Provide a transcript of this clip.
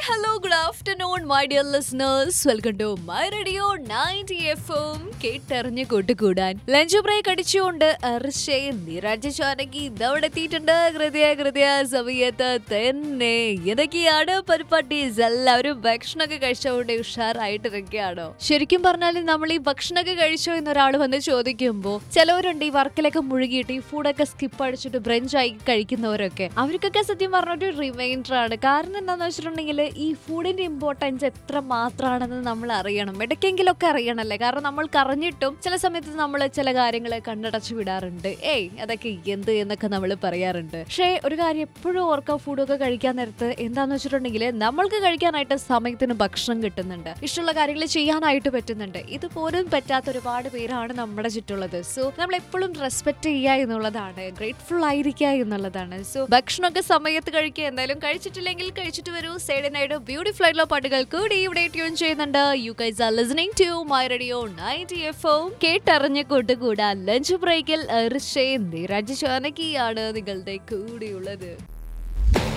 hello good afternoon my dear listeners welcome to my radio ninety F M കേട്ടറിഞ്ഞ് കൂട്ടുകൂടാൻ lunch break അടിച്ചുകൊണ്ട് അർഷേ നിരാജ ചോനക്ക് ഇതവിടെ എത്തിയിട്ടുണ്ട് കൃത്യ കൃത്യ സമയത്ത് തന്നെ ഇതൊക്കെയാണ് പരിപാട്ടീസ് എല്ലാവരും ഭക്ഷണമൊക്കെ കഴിച്ചുകൊണ്ട് ഉഷാറായിട്ടിരിക്കുകയാണോ ശരിക്കും പറഞ്ഞാൽ നമ്മൾ ഈ ഭക്ഷണമൊക്കെ കഴിച്ചോ എന്നൊരാൾ വന്ന് ചോദിക്കുമ്പോൾ ചിലവരുണ്ട് ഈ വർക്കിലൊക്കെ മുഴുകിയിട്ട് ഈ ഫുഡൊക്കെ സ്കിപ്പ് അടിച്ചിട്ട് ബ്രഞ്ച് ആയി കഴിക്കുന്നവരൊക്കെ അവർക്കൊക്കെ സത്യം പറഞ്ഞൊരു റിമൈൻഡർ ആണ് കാരണം എന്താണെന്ന് വെച്ചിട്ടുണ്ടെങ്കിൽ ഈ ഫുഡിന്റെ ഇമ്പോർട്ടൻസ് എത്ര മാത്രമാണെന്ന് നമ്മൾ അറിയണം ഇടയ്ക്കെങ്കിലൊക്കെ അറിയണല്ലേ കാരണം നമ്മൾ കറിഞ്ഞിട്ടും ചില സമയത്ത് നമ്മൾ ചില കാര്യങ്ങളെ കണ്ണടച്ചു വിടാറുണ്ട് ഏയ് അതൊക്കെ എന്ത് എന്നൊക്കെ നമ്മൾ പറയാറുണ്ട് പക്ഷേ ഒരു കാര്യം എപ്പോഴും ഓർക്ക ഫുഡൊക്കെ കഴിക്കാൻ നേരത്ത് എന്താന്ന് വെച്ചിട്ടുണ്ടെങ്കിൽ നമ്മൾക്ക് കഴിക്കാനായിട്ട് സമയത്തിന് ഭക്ഷണം കിട്ടുന്നുണ്ട് ഇഷ്ടമുള്ള കാര്യങ്ങൾ ചെയ്യാനായിട്ട് പറ്റുന്നുണ്ട് ഇതുപോലും പറ്റാത്ത ഒരുപാട് പേരാണ് നമ്മുടെ ചുറ്റുള്ളത് സോ നമ്മൾ എപ്പോഴും റെസ്പെക്ട് ചെയ്യുക എന്നുള്ളതാണ് ഗ്രേറ്റ്ഫുൾ ആയിരിക്കുക എന്നുള്ളതാണ് സോ ഭക്ഷണമൊക്കെ സമയത്ത് കഴിക്കുക എന്തായാലും കഴിച്ചിട്ടില്ലെങ്കിൽ കഴിച്ചിട്ട് വരൂ സൈഡിനായിട്ട് ബ്യൂട്ടിഫുൾ ആയിട്ടുള്ള പാട്ടുകൾ കൂടി ഇവിടെ ട്യൂൺ ചെയ്യുന്നുണ്ട് you guys are listening to my radio ninety F M കേട്ടറിഞ്ഞ് കൂട്ടുകൂടാൻ ലഞ്ച് ബ്രേക്കിൽ ഋഷേ നിരജ് ചോനക്കിയാണ് നിങ്ങളുടെ കൂടെയുള്ളത്